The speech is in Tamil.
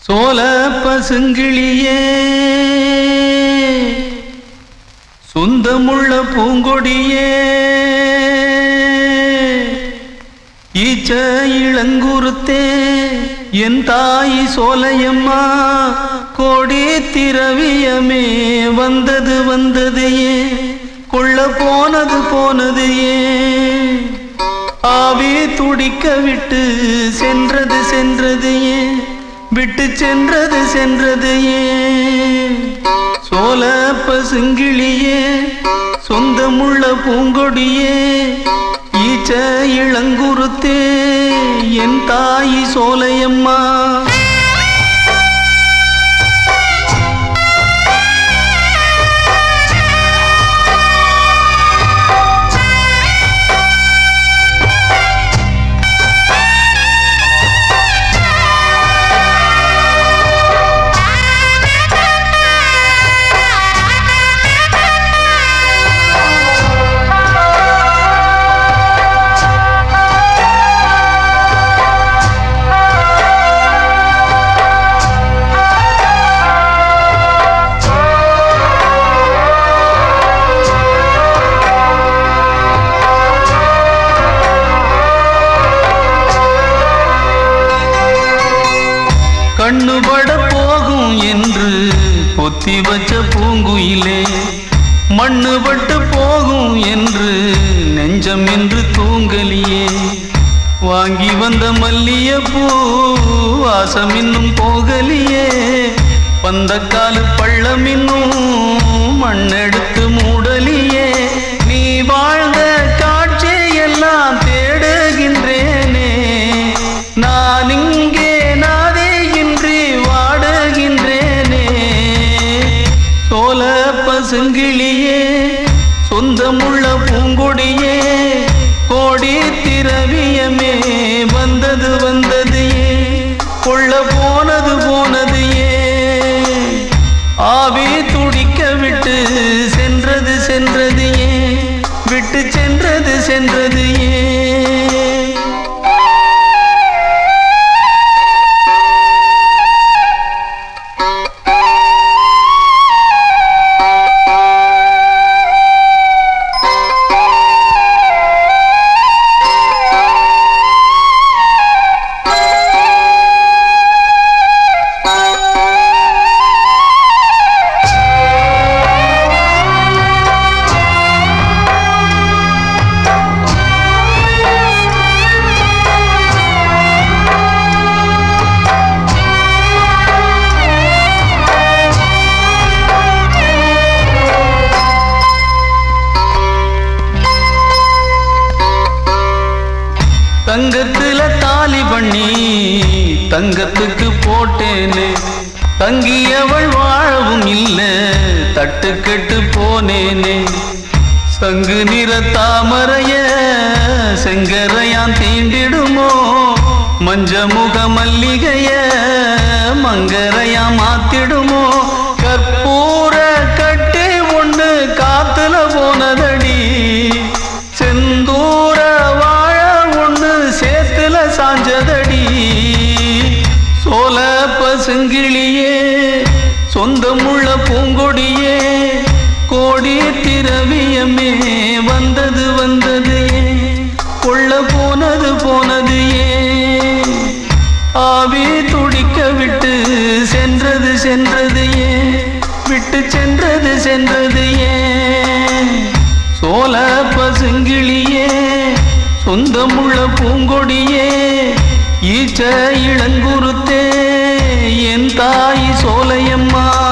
சோல பசுங்கிளியே சொந்தமுள்ள பூங்கொடியே ஈச்ச இளங்குருத்தே என் தாய் சோலையம்மா கோடி திரவியமே வந்தது வந்தது ஏன் கொள்ள போனது போனது ஏன் ஆவி துடிக்க விட்டு சென்றது சென்றது ஏன் விட்டு சென்றது சென்றது ஏன் சோல பசுங்கிளியே சொந்தமுள்ள பூங்கொடியே ஈச்ச இளங்குருத்தே என் தாய் சோலையம்மா கண்ணுபட போகும் என்று பொத்தி வச்ச பூங்குயிலே மண்ணுபட்டு போகும் என்று நெஞ்சம் என்று தூங்கலியே வாங்கி வந்த மல்லியப்பூ வாசம் இன்னும் போகலியே வந்த காலு பள்ளம் இன்னும் மண்ணெடுத்து மூடலியே நீ வாழ்ந்த காட்சி எல்லாம் தேடுகின்றேனே நான் இங்கே நாதேயின்றி வாடுகின்றேனே சோல பசுங்கிளியே சொந்தமுள்ள பூங்கொடியே கோடி திரவியமே வந்தது வந்தது ஏன் கொள்ள போனது போனது ஏன் ஆவி துடிக்க விட்டு சென்றது சென்றது ஏன் விட்டு சென்றது சென்றது ஏன் தங்கத்துல தாலி பண்ணி தங்கத்துக்கு போட்டேனே தங்கியவள் வாழவும் இல்ல தட்டு கெட்டு போனேனே சங்கு நிற தாமரைய செங்கரையான் தீண்டிடுமோ மஞ்ச முக மல்லிகைய மங்கரையா மாத்திடுமோ கற்பூர கட்டி ஒண்ணு காத்துல போனதடி செந்தூர வாழ ஒண்ணு சேத்துல சாஞ்சதடி சோல பசுங்கிளியே சொந்தமுள்ள பூங்கொடியே கோடி திரவியமே வந்தது வந்தது ஏன் கொள்ள போனது போனது ஏன் ஆவி துடிக்க விட்டு சென்றது சென்றது ஏன் விட்டு சென்றது சென்றது ஏன் சோல பசுங்கிளியே சொந்தமுள்ள பூங்கொடியே ஈச்ச இளங்குருத்தே என் தாய் சோலையம்மா